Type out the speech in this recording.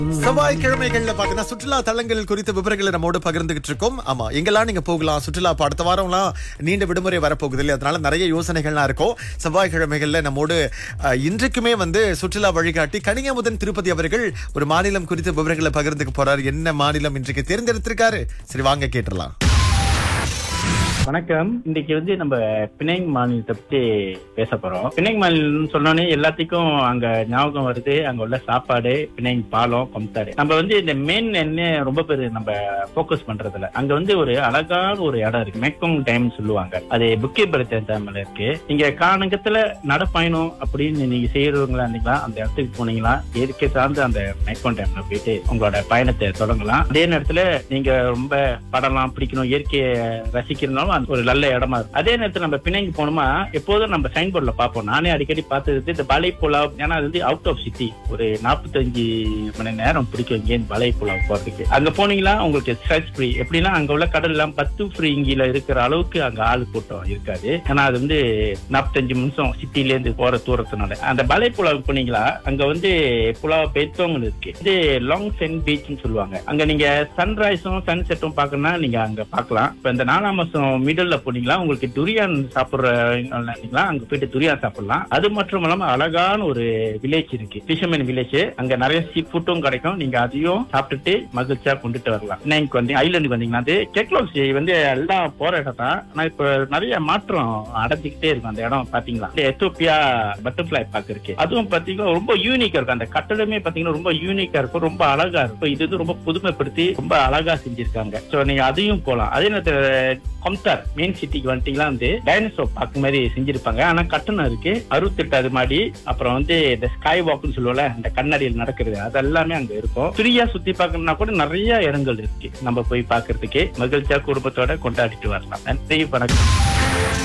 செவ்வாய்க்கிழமைகள்ல பாத்தீங்கன்னா சுற்றுலா தலங்கள் குறித்த விவரங்களை நம்மோடு பகிர்ந்துகிட்டு இருக்கோம் ஆமா எங்கெல்லாம் நீங்க போகலாம் சுற்றுலா இப்ப அடுத்த வாரம்லாம் நீண்ட விடுமுறை வரப்போகுது இல்லையா அதனால நிறைய யோசனைகள்லாம் இருக்கும் செவ்வாய்க்கிழமைகள்ல நம்மோடு அஹ், இன்றைக்குமே வந்து சுற்றுலா வழிகாட்டி கனியமுதன் திருப்பதி அவர்கள் ஒரு மாநிலம் குறித்த விவரங்களை பகிர்ந்துக்க போறாரு என்ன மாநிலம் இன்றைக்கு தேர்ந்தெடுத்திருக்காரு சரி வாங்க கேட்டுடலாம் வணக்கம் இன்னைக்கு வந்து நம்ம பிணைங் மாநிலத்தை பத்தி பேச போறோம் பிணைங் மாநிலம் சொன்னோன்னே எல்லாத்துக்கும் அங்க ஞாபகம் வருது அங்க உள்ள சாப்பாடு பிணைங் பாலம் கொம்தாடு நம்ம வந்து இந்த மெயின் என்ன ரொம்ப பேர் நம்ம ஃபோக்கஸ் பண்றதுல அங்க வந்து ஒரு அழகான ஒரு இடம் இருக்கு மேக்கோங் டைம் சொல்லுவாங்க அது புக்கே பரத்த டேம்ல இருக்கு நீங்க காணகத்துல நடப்பயணம் அப்படின்னு நீங்க செய்யறவங்களா இருந்தீங்களா அந்த இடத்துக்கு போனீங்களா இயற்கை சார்ந்து அந்த மேக்கோங் டைம்ல போயிட்டு உங்களோட பயணத்தை தொடங்கலாம் அதே நேரத்துல நீங்க ரொம்ப படம்லாம் பிடிக்கணும் இயற்கையை ரசிக்கிறதுனாலும் அது ஒரு நல்ல இடமா இருக்கும் அதே நேரத்துல நம்ம பிணைங்கி போனோமா எப்போதும் நம்ம சைன் போர்ட்ல பார்ப்போம் நானே அடிக்கடி பார்த்தது இந்த பலை புலாவ் ஏன்னா அது வந்து அவுட் ஆஃப் சிட்டி ஒரு நாற்பத்தஞ்சு மணி நேரம் பிடிக்கும் இங்கே பலை புலாவ் போறதுக்கு அங்க போனீங்களா உங்களுக்கு ஸ்ட்ரெஸ் ஃப்ரீ எப்படின்னா அங்க உள்ள கடல் எல்லாம் பத்து ஃப்ரீங்கில இருக்கிற அளவுக்கு அங்க ஆள் கூட்டம் இருக்காது ஏன்னா அது வந்து நாற்பத்தஞ்சு நிமிஷம் சிட்டில இருந்து போற தூரத்தினால அந்த பலை புலாவ் போனீங்களா அங்க வந்து புலாவ் பெத்தவங்க இருக்கு இது லாங் சென் பீச்னு சொல்லுவாங்க அங்க நீங்க சன்ரைஸும் சன் செட்டும் பார்க்கணும்னா நீங்க அங்க பார்க்கலாம் இப்ப இந்த நாலாம் மாசம் மிடில் போனீங்களா உங்களுக்கு துரியான் சாப்பிடுறீங்களா அங்க போயிட்டு துரியான் சாப்பிடலாம் அது மட்டும் இல்லாம அழகான ஒரு வில்லேஜ் இருக்கு ஃபிஷர்மேன் வில்லேஜ் அங்க நிறைய சீ ஃபுட்டும் கிடைக்கும் நீங்க அதையும் சாப்பிட்டுட்டு மகிழ்ச்சியா கொண்டுட்டு வரலாம் இன்னைக்கு வந்து ஐலண்டுக்கு வந்தீங்கன்னா அது கெக்லாக்ஸ் வந்து எல்லாம் போற இடம் தான் ஆனா இப்ப நிறைய மாற்றம் அடைஞ்சுக்கிட்டே இருக்கும் அந்த இடம் பாத்தீங்களா இந்த எத்தோப்பியா பட்டர்ஃபிளை பார்க் இருக்கு அதுவும் பாத்தீங்கன்னா ரொம்ப யூனிக்கா இருக்கும் அந்த கட்டடமே பாத்தீங்கன்னா ரொம்ப யூனிக்கா இருக்கும் ரொம்ப அழகா இருக்கும் இது வந்து ரொம்ப புதுமைப்படுத்தி ரொம்ப அழகா செஞ்சிருக்காங்க சோ நீங்க அதையும் போலாம் அதே நேரத்தில் கொம்தார் மெயின் சிட்டிக்கு வந்துட்டீங்களா வந்து டைனோசர் பார்க் மாதிரி செஞ்சிருப்பாங்க ஆனா கட்டணம் இருக்கு அறுபத்தெட்டாவது மாடி அப்புறம் வந்து இந்த ஸ்கை வாக்னு சொல்லுவோம்ல இந்த கண்ணாடியில் நடக்கிறது அது எல்லாமே அங்க இருக்கும் ஃப்ரீயா சுத்தி பார்க்கணும்னா கூட நிறைய இடங்கள் இருக்கு நம்ம போய் பார்க்கிறதுக்கு மகிழ்ச்சியா குடும்பத்தோட கொண்டாடிட்டு வரலாம் நன்றி வணக்கம்